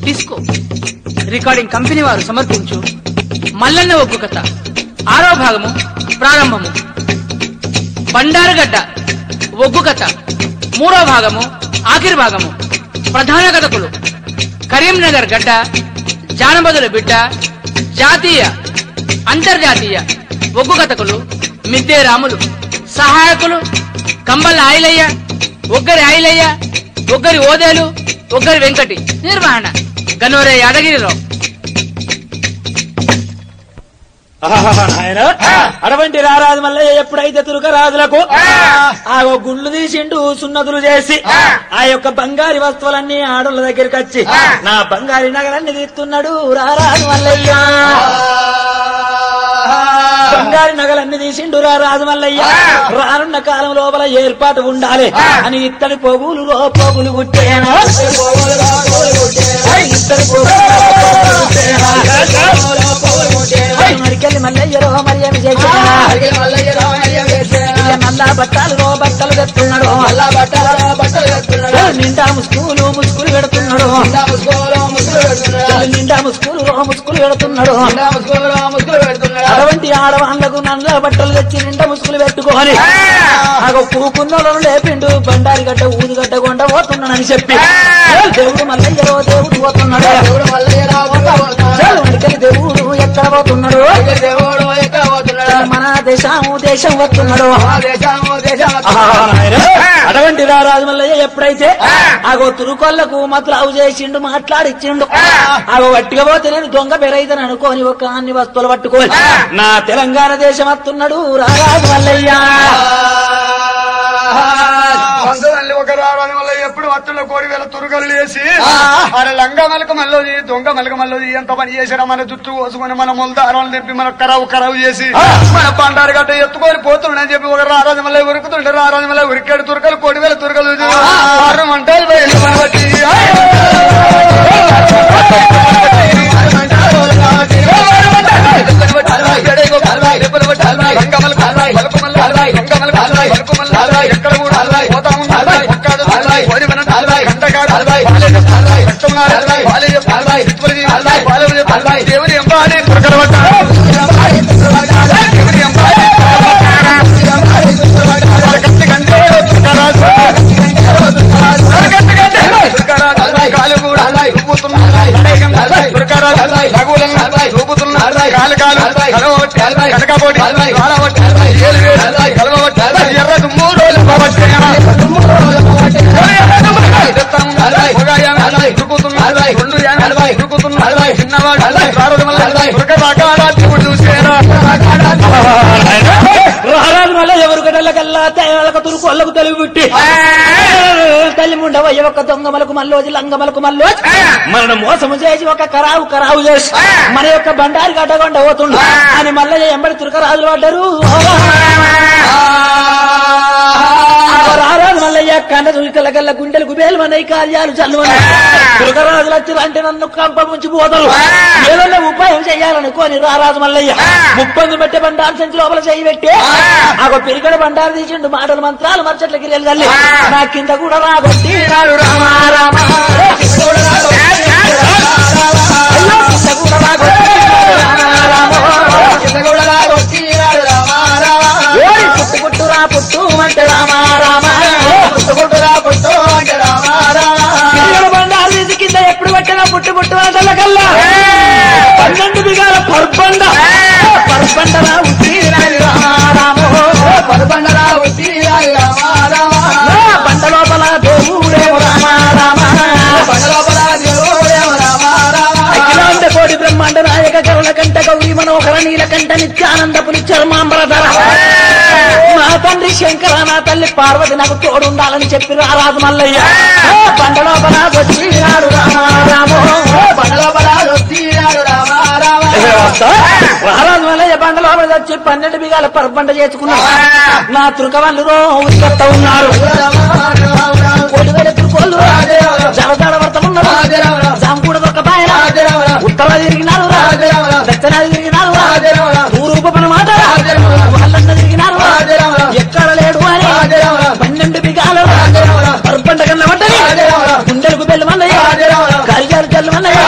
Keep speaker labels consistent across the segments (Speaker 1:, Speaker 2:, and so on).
Speaker 1: Disco recording company వారు సమర్పించు మల్లన్న ఒగ్గు కథ ఆరో భాగము ప్రారంభము బండారుగడ్డ ఒగ్గు కథ మూడో భాగము ఆఖరి భాగము ప్రధాన కథకులు కరీంనగర్ గడ్డ జానబదుల బిడ్డ జాతీయ అంతర్జాతీయ ఒగ్గు కథకులు మిద్దే రాములు సహాయకులు కంబల ఆయిలయ్య ఒగ్గరి ఆయిలయ్య ఒగ్గరి ఓదేలు ఒగ్గరి వెంకటి నిర్వహణ గనోరే యాదగిరిరావు
Speaker 2: ఆయన అటువంటి రారాజు మళ్ళీ ఎప్పుడైతే తురుక రాజులకు ఆ ఓ గుండ్లు తీసిండు సున్నతులు చేసి ఆ యొక్క బంగారి వస్తువులన్నీ ఆడోళ్ళ దగ్గరికి వచ్చి నా బంగారి నగలన్నీ తీస్తున్నాడు రారాజు మల్లయ్య బంగారి నగలన్నీ తీసిండు రారాజు మల్లయ్య రానున్న కాలం లోపల ఏర్పాటు ఉండాలి అని ఇత్తడి పోగులు రో పోగులు గుట్టేనా ఇత్తడి పోగులు మరికెళ్ళి మల్లయ్యరో మరి ఏమి చేసినా ఇక నల్లా బట్టలు రో బట్టలు తెస్తున్నాడు నిండా ముస్కులు ముస్కులు పెడుతున్నాడు నిండా ముస్కులు రో ముస్కులు పెడుతున్నాడు అటువంటి ఆడవాళ్లకు నల్ల బట్టలు తెచ్చి నిండా ముసుగులు పెట్టుకొని నాకు పూకున్నోళ్ళను లేపిండు బండారి గడ్డ ఊదుగడ్డ కొండ పోతున్నానని చెప్పి దేవుడు మల్లయ్యరో దేవుడు పోతున్నాడు చాలు మడికలి దేవుడు ఎక్కడ పోతున్నాడు మన దేశము దేశం వస్తున్నాడు అటువంటి రారాజు మల్లయ్య ఎప్పుడైతే ఆగో తురుకొల్లకు మతులావు చేసిండు మాట్లాడిచ్చిండు ఆగో వట్టిగా పోతే నేను దొంగ పెరైతను అనుకోని ఒక అన్ని వస్తువులు పట్టుకోని నా తెలంగాణ దేశం వస్తున్నాడు రారాజు మల్లయ్య
Speaker 3: పంచదల్లి ఒక రావడం వల్ల ఎప్పుడు వత్తుల్లో కోడి వేల తురుగలు వేసి అరే లంగ మలక మల్లది దొంగ మలక మల్లది ఎంత పని చేసినా మన జుట్టు కోసుకొని మన ముల్దారాలు తెప్పి మన కరావు కరావు చేసి మన పండారు గట్ట ఎత్తుకొని పోతుండని చెప్పి ఒక రారాజు మల్ల ఉరుకుతుండే రారాజు మల్ల ఉరికాడు తురకలు కోడి వేల తురకలు ఆరు మంటలు వేలు మనవటి. ఎక్కడ కూడా పోతా ఉన్నారు ఒక్కడు కోడి మన గంటగాడు దేవుని ఎంబాడి పురకరవట దేవుని ఎంబాడి గట్టి గంటే తురకరాజు గట్టి గంటే తురకరాజు కాలు కూడా ఊపుతున్నాయి తురకరాజు రఘువులను ఊపుతున్నాయి కాలు కాలు కలవబట్టి కనకబోటి కాలబట్టి ఏలు వేలు కలవబట్టి ఎర్ర దుమ్ము రోజు పోవట్టి
Speaker 2: రారాజు మల్లయ్య ఎవరు గడలకల్లా తేళ్ళకు తురుకొల్లకు తెలివి పుట్టి తల్లి ముండవయ్య ఒక దొంగమలకు మల్లోజి లంగమలకు మల్లోజి మనను మోసము చేసి ఒక కరావు కరావు చేసి మన యొక్క బండారి గడ్డగొండ పోతుండు అని మల్లయ్య ఎంబడి తురకరాజులు పడ్డారు రారాజు మల్లయ్య కన్న చురికల గల్ల గుండెలు గుబేలు మనయి కార్యాలు చల్లుమని తురకరాజులు వచ్చి అంటే నన్ను కంప ముంచి పోతారు ఏదన్నా ఉపాయం చేయాలనుకోని రారాజు మల్లయ్య ముప్పంది పెట్టే బండారు సంచి లోపల చేయి పెట్టి ఆ పెరిగడ బండారు తీసిండు మాటలు మంత్రాలు మరచట్ల గిరియలు తల్లి నా కింద కూడా రాబట్టి నాడు రామా రామ అయ్యో, కింద కూడా రాబట్టి రామా రామ. ఓరి పుట్టు పుట్టు రా పుట్టు అంటే రామా రామ పిల్లల బండారు తీసి కింద ఎప్పుడు పెట్టినా పుట్టు పుట్టు ఆటల కల్లా పన్నెండు బిగాల పర్బండ పర్బండ రా ఉట్టి రాని రామా రామో నా బండ లోపల దేవుడేమో రామా రామా అఖిలాండ కోటి బ్రహ్మాండ నాయక కరుణ కంట గౌరీ మనోహర నీలకంఠ నిత్యానంద పులి చర్మాంబర ధర మా తండ్రి శంకర నా తల్లి పార్వతి నాకు తోడుండాలని చెప్పి రారాజు మల్లయ్య ఆ బండ లోపల వచ్చినాడు రామా రామో రారాజు మల్లయ్య బండ లోపల వచ్చి పన్నెండు బిగాల పర్బండ చేసుకున్నాడు నా తురకవాళ్ళు రో ఉత్పత్త ఉన్నారు కోటి వేల తురుకోళ్ళు జలదాడ వర్తమున్నారు జాంకూడ దొక్క బాయన ఉత్తర తిరిగినారు దక్షిణ తిరిగినారు తూర్పు పని మాట వాళ్ళన్న తిరిగినారు ఎక్కడ లేడు అని పన్నెండు బిగాలు పర్బండ కన్నా పడ్డది గుండెలకు బెల్లు మన్నయ్య కార్యాలు జల్లు మన్నయ్య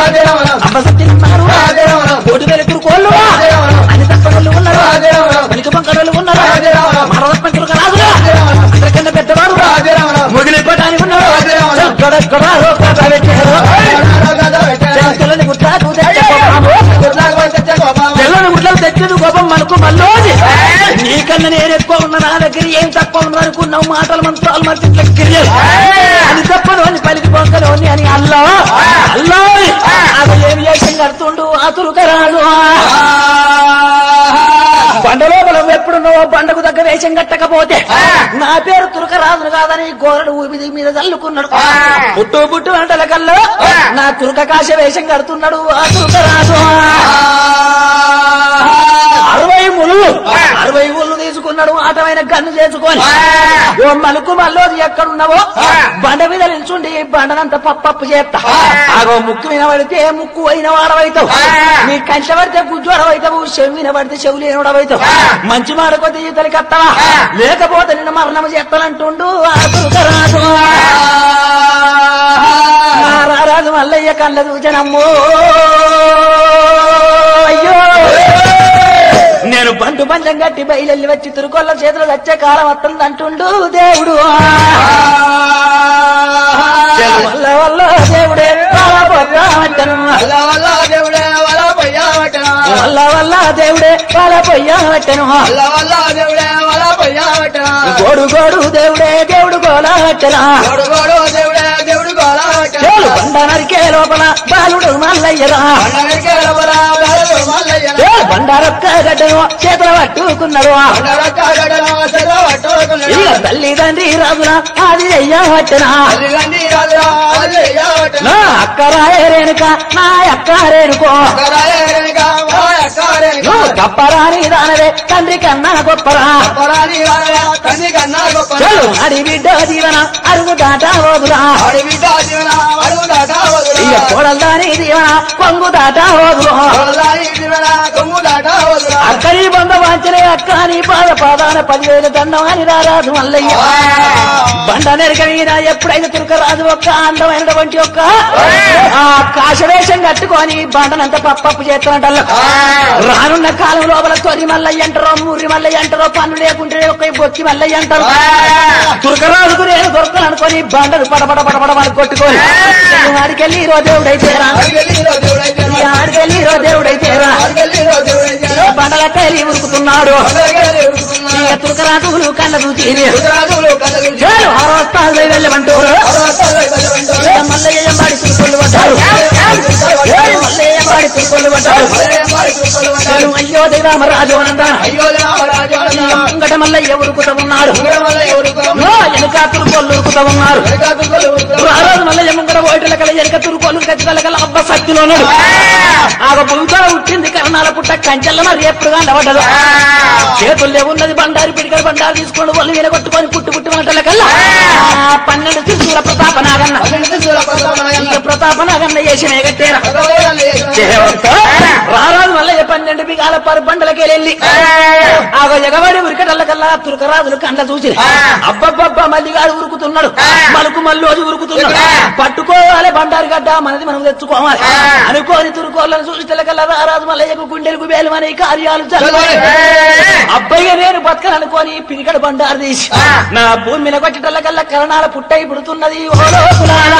Speaker 2: గొడగొడారో కథ పెట్టారు తెల్లని గుట్టాకు తెచ్చ కోపము తెల్లని గుట్లకు తెచ్చేది కోపం మనకు మళ్ళీ నీకన్నా నేను ఎక్కువ ఉన్నా నా దగ్గర ఏం తక్కువ ఉన్నా అనుకున్నావు మాటలు మంత్రాలు మంత్రి గిరియలు అది తప్పదు అని పలికి పొందలు అని అల్లా అల్లా అది ఏం చేసి కడుతుండు అతురుకరాదు బండ లోపల ఎప్పుడున్నావో బండకు దగ్గర వేషం కట్టకపోతే నా పేరు తురకరాజును కాదని గోరడు ఊపిది మీద చల్లుకున్నాడు పుట్టు పుట్టు అంటల కల్లా నా తురక కాశ వేషం కడుతున్నాడు ఆ తురకరాజు అరవై ముళ్ళు అరవై ముళ్ళు తీసుకున్నాడు ఆటమైన గన్ను చేసుకొని ఓ మలుకు మల్లోది ఎక్కడున్నావో బండ మీద నిల్చుండి బండనంత పప్పప్పు చేస్తా ఆగో ముక్కు మీద పడితే ముక్కు అయిన వాడవైతావు నీ కంచె పడితే గుజ్జు అడవైతావు చెవి మీద పడితే చెవులు ఏనవడవైతావు మంచి మాట కొద్ది ఈతలి కత్తవా లేకపోతే నిన్ను మరణం చేస్తానంటుండు ఆ దుర్గరాజు ఆ రారాజు మల్లయ్య కళ్ళ చూచనమ్మో అయ్యో నేను బంటు పంచం కట్టి బయలెల్లి వచ్చి తిరుకొల్ల చేతులు వచ్చే కాలం వస్తుంది అంటుండు దేవుడు వల్ల వల్ల దేవుడే పాలపోయావట్టను. వల్ల వల్ల దేవుడే పాలపోయావట్టను. గోడు గోడు దేవుడే దేవుడు గోలావట్టనా చేలు బండ నరికే లోపల బాలుడు మల్లయ్యరా చేలు బండారొక్క గడ్డను చేతుల పట్టుకున్నాడు ఇక తల్లి తండ్రి రాజున అది అయ్యావట్టనా నా అక్క రాయరేనుక నా అక్క రేనుకో నువ్వు గప్పరాని దానవే తండ్రి కన్నా గొప్పరా చలు అడి బిడ్డ దీవన అరుగు దాట వదురా ఇక కోడల్దాని దీవన కొంగు దాట వదురు అక్కడి బంద వాంచలే అక్క నీ పాద పాదాన పదివేల దండం అని రారాజు మల్లయ్య బండ నెరక మీద ఎప్పుడైతే తురకరాజు ఒక్క అందమైనటువంటి ఒక్క ఆ కాశవేషం కట్టుకొని బండనంత పప్పప్పు చేస్తున్నట్టు రానున్న కాలం లోపల తొలి మల్లయ్య అంటారో మూరి మల్లయ్య అంటారో పన్ను లేకుంటే ఒక బొక్కి మల్లయ్య అంటారు తురకరాజుకు నేను దొరకను అనుకొని బండను పడబడ పడబడ అని కొట్టుకొని ఆడికెళ్ళి ఈరో దేవుడైతేరా ఈ ఆడికెళ్ళి ఈరో దేవుడైతేరా బండలకెళ్ళి ఉరుకుతున్నాడు ఇక తురకరాజులు కళ్ళ చూసి చాలు ఆరోస్తాలు వెళ్ళమంటారు ఇక మల్లయ్య ఎంబాడి తురుకొల్లు పడ్డారు ఏ మల్లయ్య ఎంబాడి తురుకొల్లు పడ్డారు చాలు అయ్యో దేవామరాజు అనంటాను ముంగట మల్లయ్య ఉరుకుతా ఉన్నాడు నో, వెనుక తురుకొల్లు ఉరుకుతా ఉన్నారు ఆ రోజు మల్లయ్య ముంగట ఓటల కల ఎనక తురుకొల్లు కచ్చికల కల అబ్బ సత్తులో ఉన్నాడు ఆ భూమితో ఉట్టింది కరణాల పుట్ట కంచెల్లో రేపుడుగా నవ్వడదు చేతుల్లో ఉన్నది బండారి పిడికల బండారు తీసుకొని వాళ్ళు వినగొట్టుకొని పుట్టు పుట్టు వంటల కల్లా ఆ పన్నెండు శిశువుల ప్రతాప నాగన్న ఇక ప్రతాప నాగన్న చేసి మేగట్టేరా రారాజు వల్ల పన్నెండు బిగాల పరు బండలకి వెళ్ళి ఆ ఎగవాడి ఉరికటల్ల కల్లా తురకరాజులు కండ చూసి అబ్బబ్బబ్బ మల్లిగాడు ఉరుకుతున్నాడు మలుకు మల్లోజు ఉరుకుతున్నాడు పట్టుకోవాలి బండారు గడ్డ మనది మనం తెచ్చుకోవాలి అనుకోని తురుకోళ్ళని చూసి తెల్లకల్లా రారాజు మల్లయ్యకు గుండెలకు వేలు మన కార్యాలు చల్లాలి అబ్బాయి నేను బతకననుకోని పిరికడు బండారు తీసి నా భూమి మీద కొట్టేటల్ల కల్లా కరణాల పుట్టై పుడుతున్నది ఓ లోకులారా.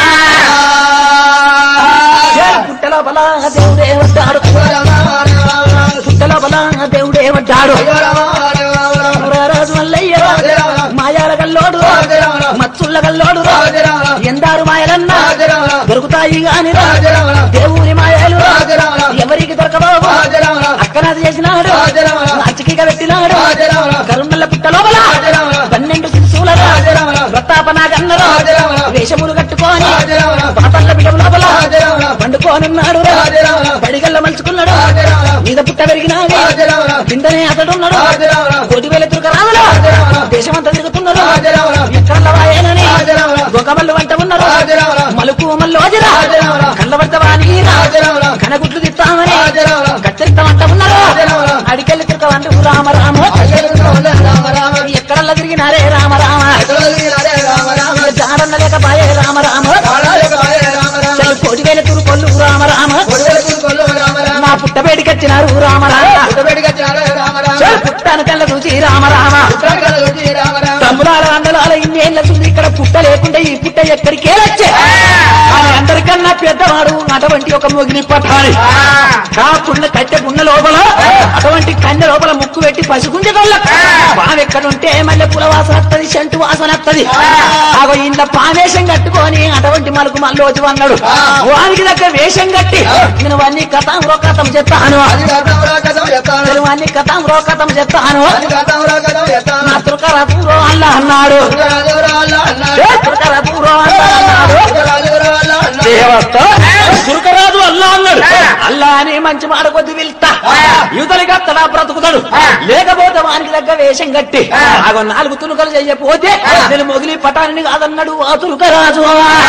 Speaker 2: ఏ పుట్ట లోపల దేవుడే ఉంటాడు పుట్ట లోపల దేవుడే ఉంటాడు రారాజు మల్లయ్య మాయాల గల్లోడు మచ్చుళ్ళ గల్లోడు ఎందారు మాయలన్న దొరుకుతాయి గాని దేవుని మాయలు ఎవరికి దొరకబాబు అక్కనాది చేసినాడు అచ్చకిగా పెట్టినాడు కరుణల్ల పుట్ట లోపల పన్నెండు శిశువుల ప్రతాపనాగన్నరు వేషములు కట్టుకొని పాపల్ల బిడము లోపల పండుకోనున్నాడు బడిగల్ల మలుచుకున్నాడు మీద పుట్ట పెరిగినాడు కిందనే అతడున్నాడు కోటి వేల తురుక రాములు దేశమంతా తిరుగుతున్నారు ఎక్కడ వాయేనని గొగమల్లు వంట ఉన్నారు మలుకు మల్లు అజరా కళ్ళబడతావా కనగుట్లు తిస్తామని కత్తిస్తామంట ఉన్నారు అడికెళ్ళి తిరగవంటు రామ రామ ఎక్కడల్లా తిరిగినారే రామ రామ జాడన్న లేక పాయే రామ రామ చల్ కోటి వేల తురుకొల్లు రామ రామ నా పుట్టబేడికొచ్చినారు రామ రామ చల్ పుట్టాను కళ్ళ చూసి రామ రామ తమ్ములాల అందలాల ఇన్నేళ్ళ చూసి ఇక్కడ పుట్ట లేకుండా ఈ పుట్ట ఎక్కడికే వచ్చే కానీ అందరికన్నా పెద్దవాడు అటువంటి ఒక మొగిలి పట్టాలి కాకుండా కట్టె గున్న లోపల అటువంటి కన్నె లోపల ముక్కు పెట్టి పసుకుంజగొల్ల పాము ఎక్కడుంటే మళ్ళీ పుల వాసన వస్తుంది చెంటు వాసన వస్తుంది ఆగో ఇంత పావేషం కట్టుకొని అటువంటి మలుకు మళ్ళీ అన్నాడు వానికి దగ్గర వేషం కట్టి నేను అన్ని కథం రోకతం చెప్తాను నేను అన్ని కథం రోకతం చెప్తాను నా తురకర దూరం అల్లా అన్నాడు ఏ తురకర దూరం అల్లా అన్నాడు దేవత దుర్గరాజు అల్లా అన్నాడు అల్లా అని మంచి మాట కొద్ది వెళ్తా యువతలికి అత్తడా బ్రతుకుతాడు లేకపోతే వానికి దగ్గర వేషం కట్టి ఆగో నాలుగు తునుకలు చెయ్యపోతే నేను మొగిలి పటాన్ని కాదన్నాడు ఆ తురుకరాజు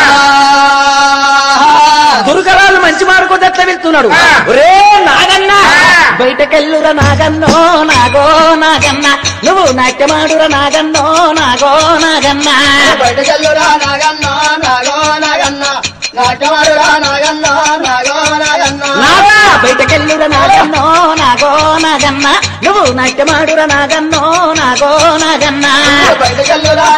Speaker 2: దుర్గరాజు మంచి మాట కొద్ది ఎట్లా వెళ్తున్నాడు ఒరే నాగన్న బయటకెళ్ళురా నాగన్నో నాగో నాగన్న నువ్వు నాట్యమాడురా నాగన్నో నాగో నాగన్న
Speaker 4: బయటకెళ్ళురా నాగన్న నాగో నాగన్న నాటవాడురా నాగన్న నాగో నాగన్న
Speaker 2: నాగా బయటకెళ్ళురా నాగన్నో నాగో నాగన్న నువ్వు నాట్యమాడురా నాగన్నో నాగో నాగన్న
Speaker 4: బయటకెళ్ళురా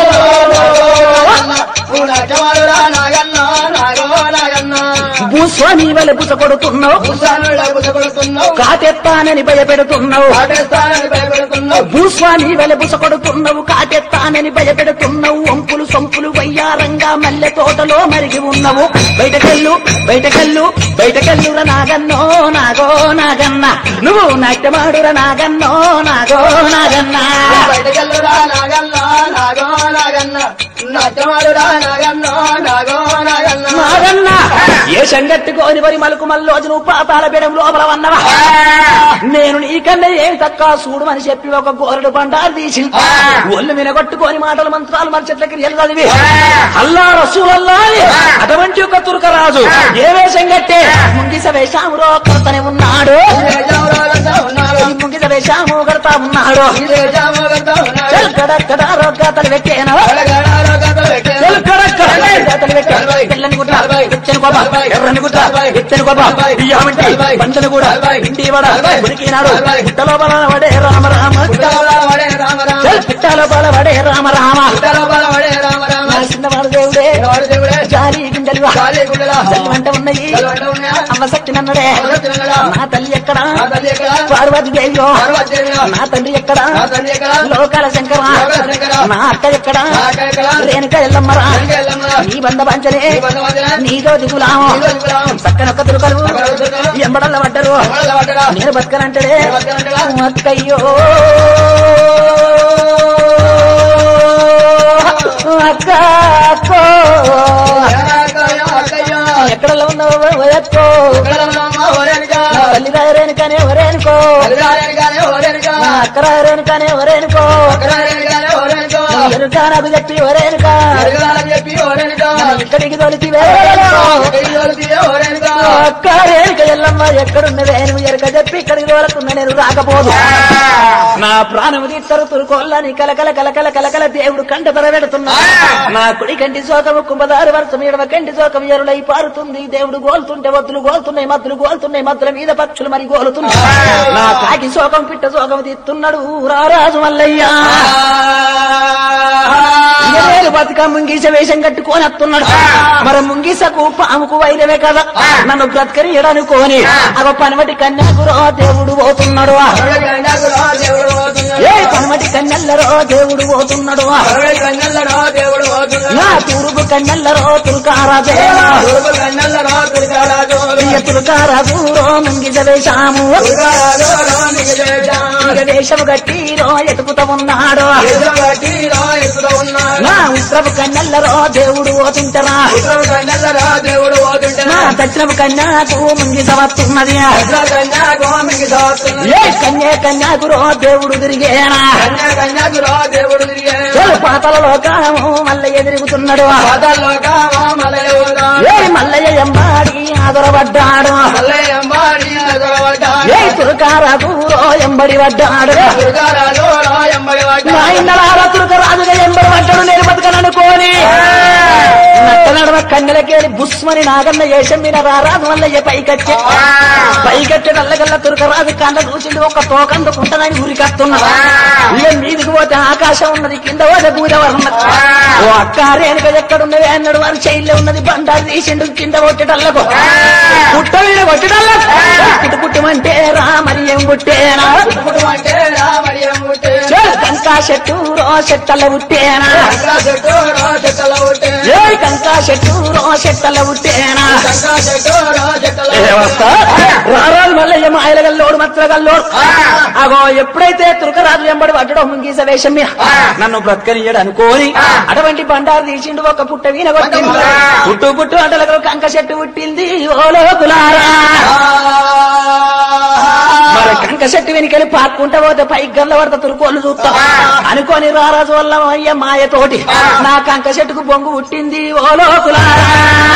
Speaker 4: నాగన్న నువ్వు నాటవాడురా నాగన్న నాగో నాగన్న
Speaker 2: భూస్వామి వలె బుస కొడుతున్నావు
Speaker 4: భూసానుడు కొడుతున్నావు
Speaker 2: కాటెత్తానని భయపెడుతున్నావు
Speaker 4: పాటిస్తానని భయపెడుతున్నావు
Speaker 2: భూస్వామి వలె బుస కొడుతున్నావు కాటెత్తానని భయపెడుతున్నావు వంపులు సొంపులు వయ్యారంగా మల్లె తోటలో మరిగి ఉన్నావు బయటకెళ్ళు బయటకెళ్ళు బయటకెళ్ళురా నాగన్నో నాగో నాగన్న నువ్వు నాట్యమాడురా నాగన్నో నాగో నాగన్న
Speaker 4: బయటకెళ్ళురా నాగన్న నాగో నాగన్న నాటవాడురా నాగన్న నాగో నాగన్న
Speaker 2: నాగన్న ఏ సంగట్టుకోని వరి మలుకు మల్లోజు నువ్వు పాతాల బిడం లోపల వన్నవా నేను నీకన్నా ఏం తక్కువ చూడు అని చెప్పి ఒక గోరడు బండారు తీసి ఒళ్ళు మినగొట్టుకొని మాటలు మంత్రాలు మన చెట్ల క్రియలు చదివి అల్లా రసూలల్లా అని అటువంటి ఒక తుర్కరాజు ఏ వేషం కట్టే ముంగిస వేషామురో కడతనే ఉన్నాడు
Speaker 4: ఉన్నాడు
Speaker 2: ముంగిస వేషాము కడతా ఉన్నాడు చెల్ కడక్కడ రోగాతలు పెట్టేనా చెల్ కడక్కడ రోగాతలు పెట్టాను పిల్లని గుట్ట ఎచ్చని కోప ఎర్రని గుట్ట ఎచ్చని కోప బియ్యమంటి పంటను కూడా ఇంటి వడ ఉడికినాడు పుట్టలో బల వడే రామ రామ చెల్ పుట్టలో బల వడే రామ రామ నా చిన్నవాడు దేవుడే జాలి గింజలు జల్లు ఉన్నాయి అమ్మ శక్తి నన్నడే నా తల్లి ఎక్కడ పార్వతి దేవియో నా తండ్రి ఎక్కడ లోకాల శంకర నా అక్క ఎక్కడ రేణుక ఎల్లమ్మరా నీ బంధ పంచలే నీతో దిగులాము పక్కనొక్క తురుకలు ఎంబడల్ల పడ్డరు నేను బతకనంటడే అక్కయ్యో అక్క అక్కో ఎక్కడల్లో ఉన్నావు వయక్కో తల్లి రేణుకనే వరేనుకో అక్క రేణుకనే వరేనుకో ఎరుక నాకు చెప్పి వరేనుక ఇక్కడికి తొలిచి అక్క రేణుక ఎల్లమ్మ ఎక్కడున్నదే నువ్వు ఎరుక చెప్పి ఇక్కడికి తోలకున్న నేను రాకపోదు నా ప్రాణము తీస్తారు తురుకోళ్ళని కలకల కలకల కలకల దేవుడు కంట పెడుతున్నా నా కుడి కంటి శోకము కుంభదారు వర్షం ఎడవ కంటి శోకం ఎరులై పారుతుంది దేవుడు గోలుతుంటే వద్దులు గోలుతున్నాయి మద్దులు గోలుతున్నాయి మద్దుల మీద పక్షులు మరి గోలుతున్నాయి నా కాకి శోకం పిట్ట శోకం తీస్తున్నాడు రారాజు మల్లయ్యా ఇరవేలు బతుక ముంగీస వేషం కట్టుకొని వస్తున్నాడు మరి ముంగీసకు పాముకు వైరవే కదా నన్ను బ్రతకరియడనుకోని అగో పనమటి కన్యాకురో దేవుడు పోతున్నాడు ఏ పనమటి కన్నెల్లరో దేవుడు పోతున్నాడు నా తూరుపు కన్నెల్లరో తురుకారాజే తురుకారాజురో ముంగిస వేషాము ఇక వేషము గట్టిరో ఎతుకుతా ఉన్నాడు నా ఉత్తరపు కన్నెల్లరో దేవుడు పోతుంటరా
Speaker 4: దేవుడు
Speaker 2: నా దక్షిణపు కన్యాకు ముంగిస వస్తున్నది ఏ కన్యా కన్యాకురో దేవుడు తిరిగేనా
Speaker 4: కన్యాకురా దేవుడు తిరిగాడు
Speaker 2: చెలు పాతల లోకము మల్లయ్య తిరుగుతున్నాడు ఏ మల్లయ్య ఎంబాడి ఆదరబడ్డాడు ఏ తురకారాజురో ఎంబడి పడ్డాడు నా ఇందలార తురకరాజుగా ఎంబడి పడ్డాడు నేను బతకననుకోని నట్ట నడవ కన్నెలకేలి బుస్మని నాగన్న ఏషం మీద రారాజు వల్ల పైకచ్చే పైకచ్చే నల్లగల్ల తురకరాజు కన్న చూసింది ఒక తోకందుకుంటదని ఉరికత్తున్నది ఇక మీదికి పోతే ఆకాశం ఉన్నది కింద పోతే భూదవరం ఉన్నది ఓ అక్క రేణుక ఎక్కడున్నది అన్నాడు వారి శైలిలో ఉన్నది బండారు తీసిండు కింద కొట్టేటల్లకు పుట్ట మీద కొట్టేటల్లకు పుట్టు పుట్టమంటే రామని ఏం పుట్టేనా
Speaker 4: అంటే రామయ్యం పుట్టే
Speaker 2: కంకా చెట్టు రో చెట్టల పుట్టేనా
Speaker 4: కంకా చెట్టు రో చెట్టల పుట్టే
Speaker 2: ఏ కంకా చెట్టు రో చెట్టల పుట్టేనా
Speaker 4: కంకా చెట్టు రో చెట్టల
Speaker 2: రారాజు మల్లయ్య మాయల గల్లోడు మత్ర గల్లోడు అగో ఎప్పుడైతే తురకరాజు వెంబడి పట్టడం ముంగీస వేషం మీద నన్ను బ్రతకనియడు అనుకోని అటువంటి బండారు తీసిండు ఒక పుట్ట వీణ కొట్టింది పుట్టు పుట్టు అంటలకు కంక చెట్టు పుట్టింది ఓ లోకులారా మరి కంక చెట్టు వెనుకెళ్ళి పాక్కుంటా పోతే పైకి గల్ల పడతా తురుకోళ్ళు చూస్తా అనుకోని రారాజు వల్ల అయ్య మాయతోటి నా కంక చెట్టుకు బొంగు పుట్టింది ఓ లోకులారా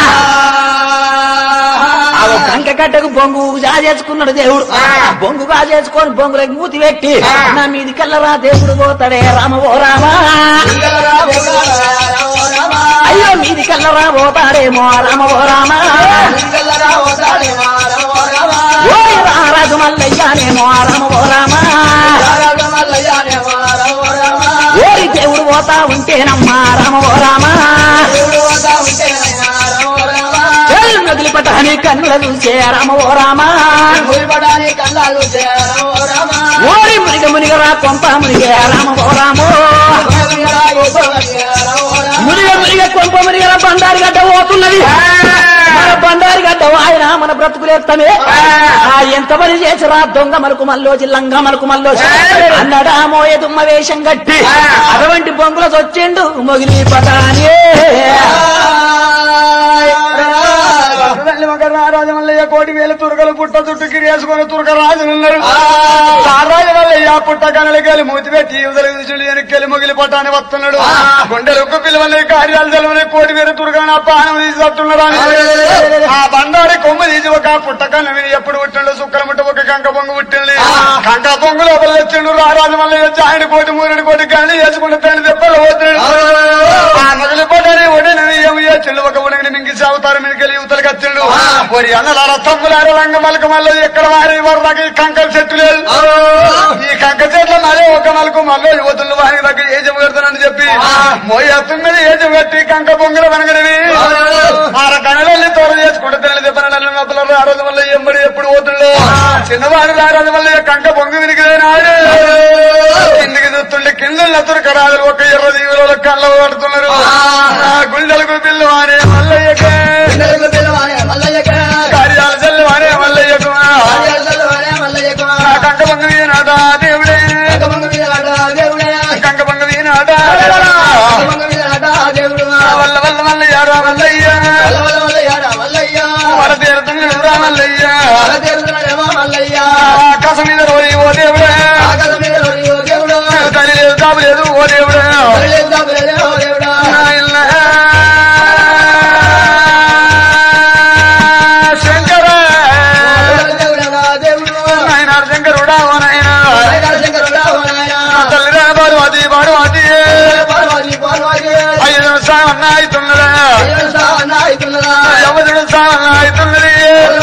Speaker 2: ఆ ఒక కంక కట్టకు బొంగు జాజేసుకున్నాడు దేవుడు బొంగు కాజేసుకొని బొంగులకు మూతి పెట్టి నా మీది కల్లరా దేవుడు పోతాడే రామ ఓ రామా అయ్యో మీది కల్లరా పోతాడేమో రామ ఓ రామా ఓయ్ రారాజు మల్లయ్యానేమో రామ ఓ రామా ఓరి దేవుడు పోతా ఉంటేనమ్మా రామ ఓ రామా చెల్ మొదలుపటాని కన్నుల చూసే రామ ఓ రామా ఓరి మునిగ మునిగరా కొంప మునిగే రామ ఓ రామో మునిగ మునిగ కొంప మునిగర బండారి గడ్డ పోతున్నది మన బండారి గడ్డ ఆయన మన బ్రతుకులేస్తామే ఆ ఎంత పని చేసిరా దొంగ మలుకు మల్లోచి లంగ మలుకు మల్లోచి అన్నడా మోయ దుమ్మ వేషం కట్టి అటువంటి బొంగుల వచ్చిండు మొగిలి పటాని
Speaker 3: తల్లి ఒక రాజమల్లయ్య కోటి వేల తురకలు పుట్ట చుట్టూ గిరేసుకొని తురక రాజులున్నారు రాజమల్లయ్య పుట్ట కనలకెళ్ళి మూతి పెట్టి యువతల విషులు వెనక్కి మొగిలి పట్టాన్ని వస్తున్నాడు గుండెలకు పిల్లవల్లి కార్యాలు తెలవని కోటి వేల తురకని ఆ పానం తీసి వస్తున్నాడు ఆ బండారి కొమ్ము తీసి ఒక పుట్ట కన్న విని ఎప్పుడు పుట్టిండు శుక్రం పుట్ట ఒక కంక పొంగు పుట్టింది కంక పొంగు లోపల వచ్చిండు రాజమల్లయ్య చాయని కోటి మూరెడు కోటి కానీ వేసుకుంటే తండ్రి దెబ్బలు పోతున్నాడు ఆ మొదలు పడ్డారి ఒడిని ఏమి చెల్లు ఒక ఉడిని మింగి సాగుతారు మింగిలి యువతలకు వచ్చిండు ఒరి అన్నలార తమ్ములార రంగ మలక మల్ల ఎక్కడ వారి వారి దగ్గర ఈ కంకల చెట్టు లేదు ఈ కంక చెట్ల మళ్ళీ ఒక మలకు మళ్ళీ యువతులు వారికి దగ్గర ఏజం పెడతానని చెప్పి మోయ మీద ఏజం కట్టి కంక పొంగుల వెనకడివి ఆర కణలల్లి తోర చేసుకుంటే తెల్లి దెబ్బన నల్ల నొప్పుల రారదు వల్ల ఎంబడి ఎప్పుడు పోతుండో చిన్నవాడు రారదు వల్ల కంక పొంగు వినికినాడు కిందికి చూస్తుండే కింద నతురు రాదు ఒక ఎర్ర దీవుల కళ్ళ పడుతున్నారు ఆ గుండెలకు పిల్లు అనే మల్లయ్యకే కార్యాలు చల్లు అనే మల్లయ్యకు ఆ కంక పొంగు వీనాదా దేవుడే కంక పొంగు వీనాదా వల్ల వల్ల మల్లయ్యారా మల్లయ్య వర తీరుతున్నాడు రా మల్లయ్య ఆకాశం మీద రోజు ఓ దేవుడే తల్లి లేదు తాపు లేదు ఓ దేవుడే నాయన శంకర నాయన శంకరుడా ఓ నాయన తల్లి రా బాడు అది బాడు అది ఐదు సావన్న అవుతున్నదా యమదుడు సావన్న అవుతున్నది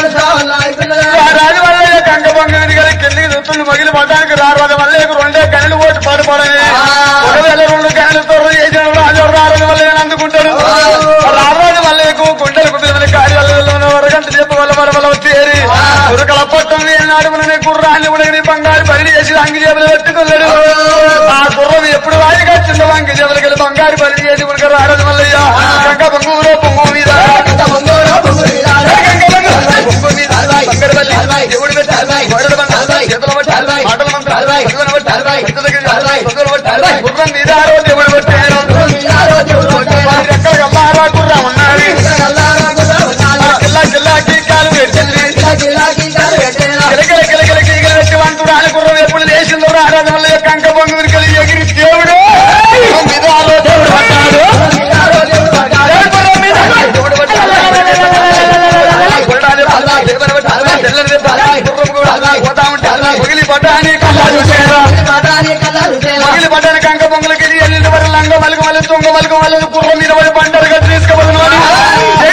Speaker 3: రాజు వల్ల కంక పొంగది కదా కిందికి దుత్తులు మగిలి పడ్డానికి రారాజు వల్ల రెండే కళ్ళు పోసి పడిపడని ఒకవేళ రెండు కళ్ళు తొర్ర చేసిన రాజు రారాజు వల్ల అందుకుంటాడు రారాజు వల్ల గుండెలకు పిల్లల కార్యాలయంలో వరగంట చెప్పు వల్ల వర వల్ల చేరి ఉరకల పట్టం నాడు మన కుర్రాన్ని ఉడగని బంగారు బలి చేసి అంగి జేబులు పెట్టుకున్నాడు ఆ గుర్రం ఎప్పుడు వాయిగా చిన్న అంగి జేబులకి వెళ్ళి బంగారు బలి చేసి ఉడక రారాజు వల్లయ్య కంక పొంగూరో పొంగు మీద కంక పొంగు పొంగు మీద బంగారు బలి దేవుడి పెట్టి గోడల బండ, చేతుల బట్టి, మాటల మంత్రం, పట్టుదల బట్టి, పెద్ద దగ్గర, సొంతల బట్టి, గుర్రం మీద ఆరో దేవుడు పెట్టారు వారి రెక్కల గల్లారా గుర్రం ఉన్నది ఆ కిల్లా కిల్లాకి కాలు పెట్టింది గిలగిల గిలగిల గిలగిల పెట్టి వంతుడు ఆని గుర్రం ఎప్పుడు లేచిందో రారాజు వల్ల కంక పొంగు విరికలి ఎగిరి దేవుడు గుర్రం మీద ఆరో దేవుడు పట్టాడు దేవుడు గుర్రం మీద దేవుడు పట్టాడు కొరడాలి పట్టాలి, దేవుని పట్టాలి, తెల్లని పట్టాలి, గుర్రం కూడా పోతా ఉంటే మొగిలి పట్టాని కళ్ళ చూసేరా మొగిలి పట్టాని కంక పొంగులకి వెళ్ళి వరకు లంగ మలుగు మలుగు తుంగ మలుగు మలుగు గుర్రం మీద పడి పంటలుగా తీసుకుపోతున్నాడు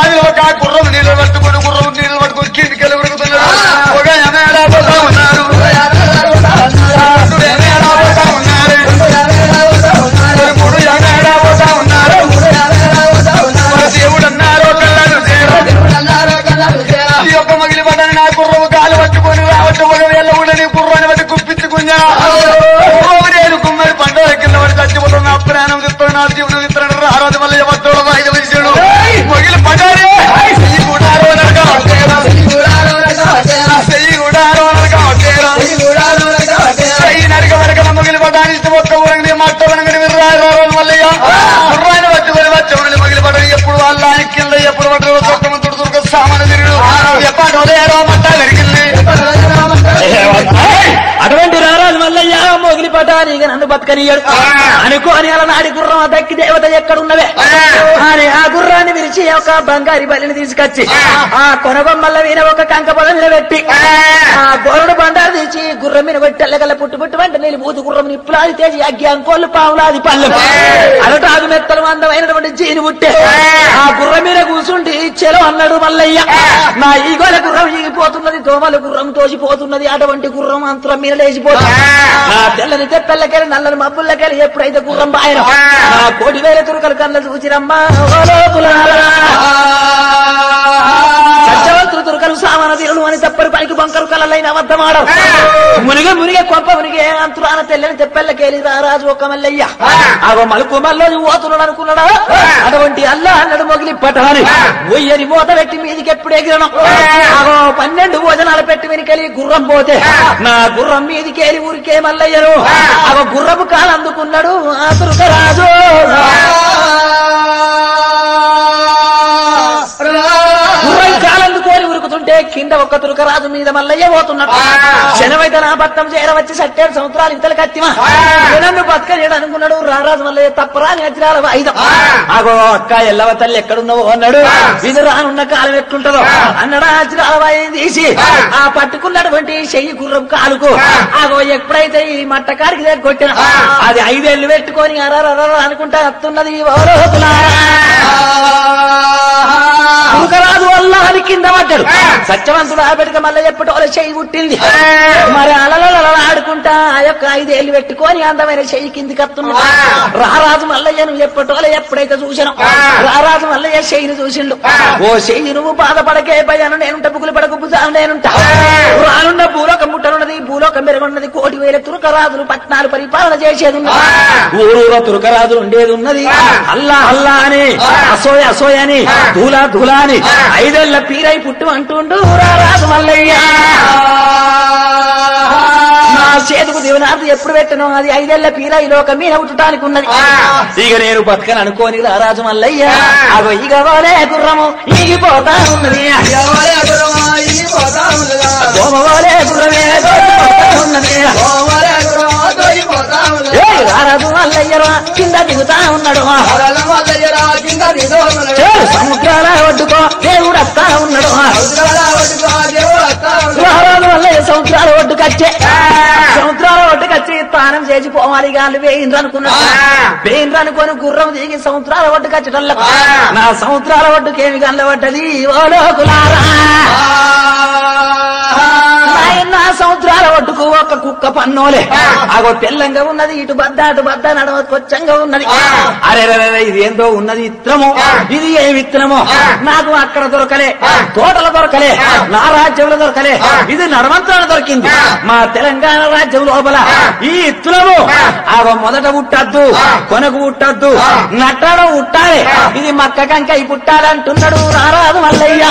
Speaker 3: బావిలో ఒక గుర్రం నీళ్ళు పట్టుకుని గుర్రం నీళ్ళు పట్టుకుని కిందికి వెళ్ళి ఉరుకుతున్నాడు ఒక ఎమేడా పోతా ఉన్నారు రెండు ఎమేడా పోతా ఉన్నారు మరి మూడు ఎమేడా పోతా ఉన్నారు మరి దేవుడు అన్నారు కళ్ళను తేరా. ఈ యొక్క మగిలి పడ్డని నా గుర్రము కాలు పట్టుకొని రావచ్చు ఒక వేళ ఉండని గుర్రాన్ని బట్టి కుప్పించుకున్నా గుర్రము నేను కుమ్మరి పండుగ కింద పడి చచ్చిపోతున్న నా ప్రాణం తిప్పుతాడు నా జీవనం తిప్పుతాడు ఆ రోజు మళ్ళీ ఎవరితో ఐదు వేసాడు మగిలి పడ్డాడు చెయ్యి కూడా నరకం వచ్చేరా. చెయ్యి కూడా నరకం వచ్చేరా. చెయ్యి నరక నరకన మగిలి పడ్డాను ఇష్టం ఒక్క ఊరంగి మట్ట వరంగని విర్రారు మల్లయ్య గుర్రాన్ని పట్టుకొని వచ్చి మగిలి పడ్డాడు ఎప్పుడు వాళ్ళ ఆయన కింద ఎప్పుడు పడ్డాడు సొక్కమంతుడు దుర్గ సామాన్య తిరిగి ఎప్పుడు ఉదయారో మట్ట పెరిగింది
Speaker 2: అటువంటి రారాజు మల్లయ్య మొగిలి పటానిగా నన్ను బతకనియడు అనుకోని అలా నాడి గుర్రం ఆ దక్కి దేవత ఎక్కడున్నవే అని ఆ గుర్రాన్ని విరిచి ఒక బంగారి బలిని తీసుకొచ్చి ఆ కొనబొమ్మల్ల మీద ఒక కంక పొద మీద పెట్టి ఆ గోరుడు బండారు తీసి గుర్రం మీద పెట్టి అల్లగల్ల పుట్టు పుట్టు వెంట నీళ్ళు బూతు గుర్రం నిప్పులాది తేజి అగ్గి అంకోళ్ళు పావులాది పళ్ళు అలటాగు మెత్తలు అందమైనటువంటి జీని పుట్టే ఆ గుర్రం మీద కూర్చుండి చెలో అన్నాడు మల్లయ్య నా ఈగోల గుర్రం ఈగిపోతున్నది దోమల గుర్రం తోసిపోతున్నది అటువంటి గుర్రం అంతరం మీద లేచిపోతుంది నా తెల్లని తెప్పెల్లకెళ్ళి నల్లని మబ్బుల్లకెళ్ళి ఎప్పుడైతే గుర్రం బాయన నా కోటి వేల తురుకలు కళ్ళ చూచిరమ్మా ఓ లోకులారా. సత్యవంతులు తురుకలు సామాన తీరులు అని తప్పరు పనికి బంకరు కళ్ళలైన అబద్ధమాడం మునిగే మునిగే కొంప మునిగే అంతురాన తెల్లని తెప్పెల్లకేలి రారాజు ఒక మల్లయ్య ఆగో మలుపు మల్లోని ఓతున్నాడు అనుకున్నాడా అటువంటి అల్లా అన్నడు మొగిలి పటాని ఒయ్యని మూత పెట్టి మీదికి ఎప్పుడు ఎగిరను ఆగో పన్నెండు భోజనాలు పెట్టి వెనుకెళ్ళి గుర్రం పోతే నా గుర్రం మీదికేలి ఊరికే మల్లయ్యను ఆగో గుర్రపు కాలు అందుకున్నాడు ఆ తురుకరాజు గుర్రం కాలందుకోని ఉరుకుతుంటే కింద ఒక్క తురుకరాజు మీద మల్లయ్య పోతున్నాడు శనవైతే నా భక్తం చేరవచ్చి సట్టేడు సంవత్సరాలు ఇంతలు కత్తిమా నన్ను బతకలేడు అనుకున్నాడు రారాజు మల్లయ్య తప్పరాని వజ్రాల ఐదం ఆగో అక్క ఎల్లవ తల్లి ఎక్కడున్నావో అన్నాడు ఇది రానున్న కాలం ఎట్లుంటదో అన్నాడు ఆ వజ్రాల వాయిని తీసి ఆ పట్టుకున్నటువంటి చెయ్యి గుర్రం కాలుకు ఆగో ఎప్పుడైతే ఈ మట్టకాడికి దగ్గర కొట్టిన అది ఐదేళ్లు పెట్టుకొని అరరర అనుకుంటా వస్తున్నది ఓ లోతులారా. తురుకరాజు వల్ల అని కింద పడ్డాడు సత్యవంతుడు ఆ పెట్టుక మళ్ళీ చెప్పటం చెయ్యి పుట్టింది మరి అలల ఆడుకుంటా ఆ యొక్క ఐదేళ్లు పెట్టుకొని అందమైన చెయ్యి కింది కత్తున్నాడు రారాజు మల్లయ్యను చెప్పటోల ఎప్పుడైతే చూసాను రారాజు మల్లయ్య చెయ్యిని చూసిండు ఓ చెయ్యి నువ్వు బాధపడకే భయాను నేనుంట బుగులు పడకు భుజాను నేనుంట రానున్న భూలోకం ముట్టనున్నది భూలోకం పెరుగున్నది కోటి వేల తురుకరాజులు పట్నాలు పరిపాలన చేసేది ఉన్నది ఊరూర తురుకరాజులు ఉండేది ఉన్నది అల్లా అల్లా అని అసోయ అసోయ అని ధూలా ధూలా అని ఐదేళ్ల పీరై పుట్టు అంటుండు రారాజు మల్లయ్య నా చేతుకు దీవనార్థి ఎప్పుడు పెట్టను అది ఐదేళ్ల పీరై లోకం మీద పుట్టడానికి ఉన్నది ఇక నేను బతకను అనుకోని రారాజు మల్లయ్య అగో ఇక వాలే గుర్రము ఈగిపోతా ఉన్నది దోమవాలే గుర్రమే దోచిపోతా ఉన్నది ఏయ్, రారాజు మల్లయ్యరా కింద దిగుతా ఉన్నాడు ఏయ్, సముద్రాల ఒడ్డుకో దేవుడు వస్తా ఉన్నాడు రారాజు మల్లయ్య సముద్రాల ఒడ్డు కచ్చే సముద్రాల ఒడ్డు కచ్చి తానం చేసి పోవాలి గాలి వేయిండ్రు అనుకున్నాడు వేయిండ్రు అనుకొని గుర్రం దిగి సముద్రాల ఒడ్డు కచ్చటల్ల నా సముద్రాల ఒడ్డుకేమి గల్లబడ్డది ఓ లోకులారా నాయన సముద్రాల ఒడ్డుకు ఒక కుక్క పన్నోలే ఆగో తెల్లంగా ఉన్నది ఇటు బద్ద అటు బద్ద నడవ కొచ్చంగా ఉన్నది అరే రే, రే, రే, ఇది ఏందో ఉన్నది ఇత్రము ఇది ఏ విత్తనమో నాకు అక్కడ దొరకలే తోటలు దొరకలే నా రాజ్యంలో దొరకలే ఇది నడమంత్రాలు దొరికింది మా తెలంగాణ రాజ్యం లోపల ఈ ఇత్తులము ఆగో మొదట పుట్టద్దు కొనకు పుట్టద్దు నట్టడం పుట్టాలి ఇది మక్క కంకై పుట్టాలంటున్నాడు రారాదు మల్లయ్య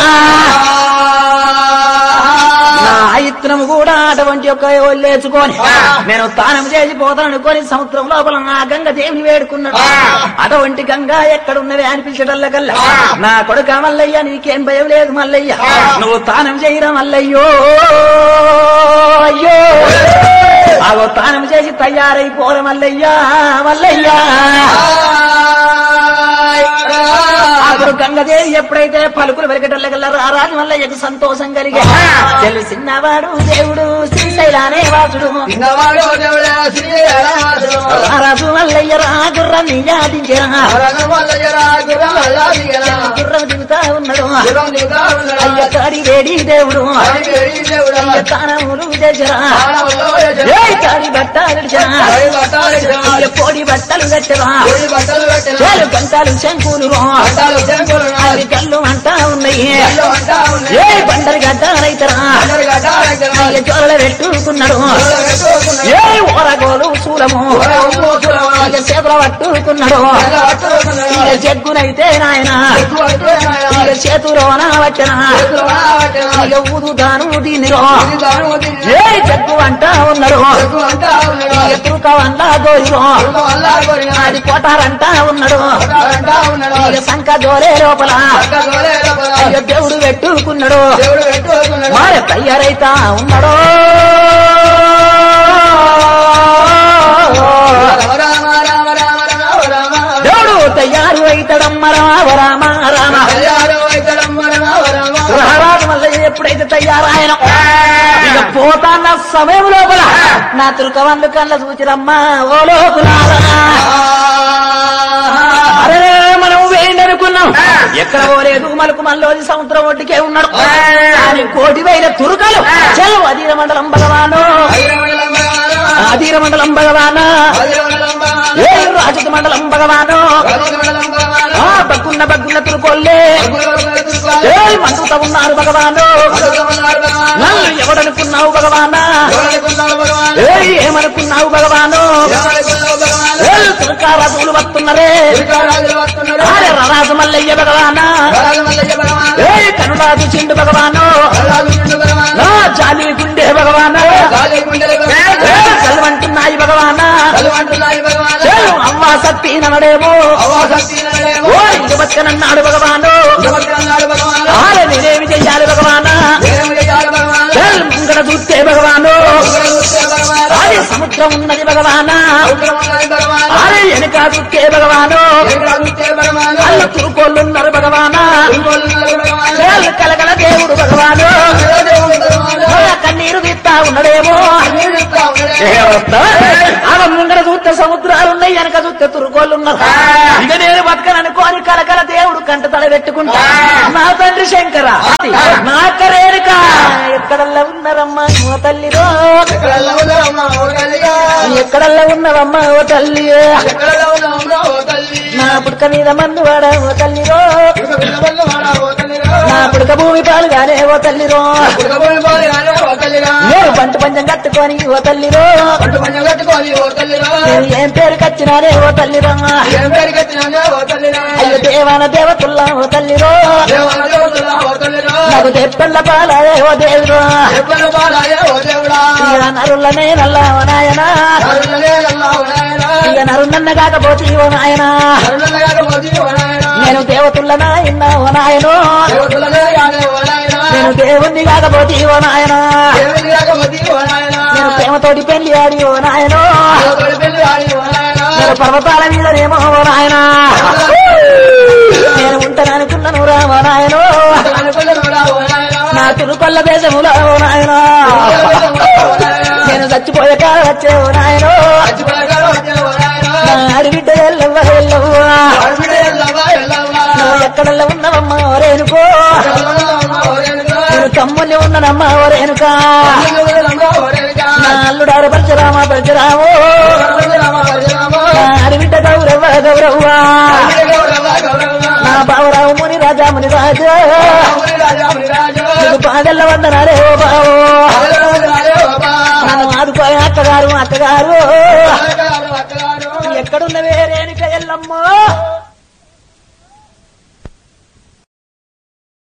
Speaker 2: నా ఇత్తనము కూడా అటువంటి యొక్క లేచుకొని నేను తానం చేసి పోతాను అనుకొని సముద్రం లోపల నా గంగ దేవిని వేడుకున్నాడు అటువంటి గంగ ఎక్కడున్నది అనిపించడల్ల కల్లా నా కొడుక మల్లయ్య నీకేం భయం లేదు మల్లయ్య నువ్వు తానం చేయరా మల్లయ్యో అయ్యో ఆగో తానం చేసి తయారైపోర మల్లయ్య మల్లయ్య అప్పుడు గంగదేవి ఎప్పుడైతే పలుకులు వెరకటల్లగల రారాజు వల్ల ఎటు సంతోషం కలిగే తెలిసినవాడు దేవుడు శ్రీశైలానే వాసుడు
Speaker 4: చిన్నవాడు దేవుడా శ్రీరాజు
Speaker 2: రారాజు వల్లయ్య రాగుర్రాన్ని యాదించరా
Speaker 4: వల్లయ్యరా గుర్రం అల్లాదిగరా
Speaker 2: గుర్రం దిగుతా ఉన్నాడు
Speaker 4: గుర్రం దిగుతా ఉన్నాడు.
Speaker 2: అయ్య కాడి వేడి దేవుడు
Speaker 4: అని వేడి దేవుడా
Speaker 2: అయ్య తానములు చేసరా
Speaker 4: ప్రాణములో
Speaker 2: ఏయ్ కాడి బట్టాలు
Speaker 4: అవి బట్టాలు
Speaker 2: అయ్య కోడి బట్టలు కట్టరా
Speaker 4: కోడి బట్టలు పెట్టిన
Speaker 2: చాలు గంటాలు శంకులు
Speaker 4: బట్టాలు చెంపులు
Speaker 2: అది కళ్ళు అంటా ఉన్నాయి
Speaker 4: కళ్ళు అంటా ఉన్నాయి.
Speaker 2: ఏ బండలు గడ్డ రైతరా
Speaker 4: అందరు గడ్డాలు ఎక్కరా?
Speaker 2: అయ్య జోల పెట్టుకున్నాడు
Speaker 4: జోల పెట్టుకున్నాడు.
Speaker 2: ఏ ఓరగోలు శూలము
Speaker 4: ఓర ఉమ్ము చూడవా.
Speaker 2: అయ్య చేతుల పట్టుకున్నాడు
Speaker 4: కళ్ళ పట్టుకున్నాడు.
Speaker 2: ఇక జగ్గునైతే నాయన
Speaker 4: ఎక్కువ పట్టుకున్నాడు.
Speaker 2: ఇక చేతులోన వచ్చిన
Speaker 4: చేతులు వాడబట్టిన.
Speaker 2: ఇక ఊదుతాను దీనిలో
Speaker 4: ఇది దాని వదిలి.
Speaker 2: ఏ జగ్గు అంటా ఉన్నాడు
Speaker 4: ఎక్కువ అంటా ఉన్నాడు.
Speaker 2: ఇక తురుక వల్ల గోయిలో
Speaker 4: ఎక్కువ వల్ల కొరిన.
Speaker 2: అది కోటారంటా ఉన్నాడు
Speaker 4: అంటా ఉన్నాడు.
Speaker 2: ఇక సంక జోలే లోపల
Speaker 4: అక్క గోలే లోపల.
Speaker 2: ఇక దేవుడు పెట్టుకున్నాడు
Speaker 4: దేవుడు పెట్టుకున్నాడు.
Speaker 2: మరి తయారైతా ఉన్నాడు
Speaker 4: రామ రామ రామ రామ రామ రామ.
Speaker 2: దేవుడు తయారు అవుతాడమ్మ రామ రామ రామ
Speaker 4: కళ్యాణం వైద్యడమ్మ రామ రామ.
Speaker 2: గృహరాజు వల్ల ఎప్పుడైతే తయారాయన ఇక పోతాన్న సమయం లోపల నా తురుకవన్లు కళ్ళ చూచిరమ్మా ఓ లోకులారా అరే మనం వేయండి అనుకున్నాం ఎక్కడ పోలేదు మలుకు మల్లోది సముద్రం ఒడ్డుకే ఉన్నాడు కానీ కోటి వేల తురుకలు చెలవు అధీర మండలం భగవాను
Speaker 4: ఐరవడలం భగవాను.
Speaker 2: అధీర మండలం భగవాను
Speaker 4: ఐరవడలం భగవాను.
Speaker 2: ఏ రాజత మండలం భగవాను
Speaker 4: ఐరవడలం భగవాను.
Speaker 2: ఆ బగ్గున్న బగ్గున్న తురుకోల్లే
Speaker 4: అగ్గురవడలం తిరుపాలు.
Speaker 2: ఏ మందుత ఉన్నారు భగవాను
Speaker 4: అగ్గురవడలం భగవాను.
Speaker 2: నన్ను ఎవడనుకున్నావు భగవానా
Speaker 4: ఎవరికున్నావు భగవాను?
Speaker 2: ఏ ఏమనుకున్నావు భగవాను
Speaker 4: ఎవరికున్నావు భగవాను?
Speaker 2: ఏ తురకారాజులు వస్తున్నరే
Speaker 4: త్రికారాజులు వస్తున్నాడు.
Speaker 2: ఆరే రరాజు మల్లయ్య భగవానా
Speaker 4: వరాలు మల్లయ్య భగవాను.
Speaker 2: ఏ కనురాజు చిండు భగవాను
Speaker 4: వరాలు నిండు భగవాను.
Speaker 2: నా జాలి గుండె భగవానా
Speaker 4: గాలి గుండెల
Speaker 2: ఏ
Speaker 4: భగవాను.
Speaker 2: చలవంటున్నాయి భగవానా
Speaker 4: కలువంటున్నాయి భగవాను.
Speaker 2: ఏ అవ్వా సత్తి నడేమో
Speaker 4: అవాసక్తి నడలేమో.
Speaker 2: ఓ ఇంటి బతుకనన్నాడు భగవాను
Speaker 4: యువకులన్నాడు భగవాను.
Speaker 2: ఆరే నేనేమి చెయ్యాలి భగవానా
Speaker 4: ఏమి చేయాలి భగవాను?
Speaker 2: ఏ ముంగడ చూస్తే భగవాను
Speaker 4: ఉగ్ర చూస్తే భగవాను.
Speaker 2: ఆరే సముద్రం ఉన్నది భగవానా
Speaker 4: ఉగ్రమున్నది భగవాను.
Speaker 2: ఆరే వెనక చూస్తే భగవాను
Speaker 4: ఎదురా చూస్తే భగవాను.
Speaker 2: అల్ల తురుకోళ్ళున్నారు భగవానా
Speaker 4: ఇంకోళ్ళున్నారు భగవాను.
Speaker 2: చేళ్ళు కలగల దేవుడు భగవాను
Speaker 4: దేవుడు భగవాను.
Speaker 2: మన కన్నీరు తీస్తా ఉన్నాడేమో
Speaker 4: నీరు ఇస్తా ఉన్నాడే.
Speaker 2: ఆమె ముందర చూస్తే సముద్రాలు ఉన్నాయి వెనక చూస్తే తురుకోళ్ళు ఉన్నారు ఇక నేను బతకననుకోని కలకల దేవుడు కంట తల పెట్టుకుంటా నా తండ్రి శంకర నా కరేరుక ఎక్కడల్లా ఉన్నారమ్మా ఓ తల్లిరో
Speaker 4: ఎక్కడెల్లా ఉన్నావమ్మా ఓ తల్లిగా?
Speaker 2: ఎక్కడల్లా ఉన్నవమ్మా ఓ తల్లి
Speaker 4: ఎక్కడెల్లా ఉన్నావమ్మా ఓ తల్లి?
Speaker 2: నా పుడక మీద మందు వాడ ఓ తల్లిరో
Speaker 4: ఇక పిల్లవల్ల వాడా ఓ తల్లిగా?
Speaker 2: నా పుడక భూమి పాలుగానే ఓ తల్లిరో
Speaker 4: ఉడకబోయి పోయి రాలే ఓ తల్లిగా?
Speaker 2: నేను బంటు పంచం కట్టుకొని ఓ తల్లిరో
Speaker 4: పట్టు మంచం కట్టుకోవాలి ఓ తల్లిగా?
Speaker 2: నేను ఏం పేరు కచ్చినానే ఓ తల్లిరా
Speaker 4: ఏం పేరు కట్టినానే ఓ తల్లిగా?
Speaker 2: అయ్యో దేవాన దేవతుల్లా ఓ తల్లిరో
Speaker 4: దేవాల దేవతలా ఓ తల్లిగా?
Speaker 2: నాకు తెప్పల్ల పాలాయే ఓ దేవుడు
Speaker 4: ఎప్పుడు బాలాయే ఓ దేవుడా?
Speaker 2: ఇక నరులనే నల్లా ఓ నాయనా
Speaker 4: కరుణలే నల్లా ఓ నాయనా.
Speaker 2: ఇక నరున్నన్న కాకపోతే ఓ నాయనా
Speaker 4: కరుణలే పోతి ఓ నాయనా.
Speaker 2: నేను దేవతుల్ల నాయన ఓ నాయనో
Speaker 4: దేవతలనే యాదే ఓ నాయనా.
Speaker 2: నేను దేవుణ్ణి కాకపోతే ఓ నాయనా
Speaker 4: దేవుని రాకపోతి ఓ నాయనా.
Speaker 2: నేను ప్రేమతోటి పెళ్లి ఆడి ఓ నాయనో
Speaker 4: దేవతడి పెళ్లి ఆడి ఓ నాయనా.
Speaker 2: నేను పర్వతాల మీదనేమో ఓ నాయనా నేను ఉంటాననుకున్నాను రా ఓ నాయనో
Speaker 4: అనుకున్నావురా ఓ నాయనా.
Speaker 2: నా తిరుపల్ల దేశములో ఓ నాయనా నేను చచ్చిపోయే కాడ వచ్చే ఓ నాయనో
Speaker 4: అచ్చిపోయాడు వచ్చే ఓ నాయనా.
Speaker 2: నా ఆడిబిడ్డ ఎల్లవ్వ ఎల్లవ్వా
Speaker 4: ఆడబిడ్డ ఎల్లవ్వా ఎల్లవ్వా.
Speaker 2: నువ్వు ఎక్కడల్లా ఉన్నవమ్మా ఓరేనుకో
Speaker 4: ఎల్లవ్వా ఓ రేణుకా.
Speaker 2: నేను తమ్ముని ఉన్ననమ్మా ఓరేనుకా
Speaker 4: ఎల్లవ్వా ఓ రేణుకా.
Speaker 2: నా అల్లుడారు పరశురామ పరశురాము
Speaker 4: రామ రామ.
Speaker 2: నా ఆడిబిడ్డ గౌరవ్వ గౌరవ్వా
Speaker 4: గౌరవ గౌరవ.
Speaker 2: నా బావరావు ముని రాజా ముని రాజా
Speaker 4: రాముని రాజా ముని రాజు.
Speaker 2: నీకు పాదల్ల వందనాలే ఓ బావో
Speaker 4: రాజు రాజు బాబా.
Speaker 2: నన్ను ఆదుకోయ అక్కగారు అక్కగారు
Speaker 4: అక్కగారు అక్కగారు.
Speaker 2: ఎక్కడున్నవే రేణుక ఎల్లమ్మో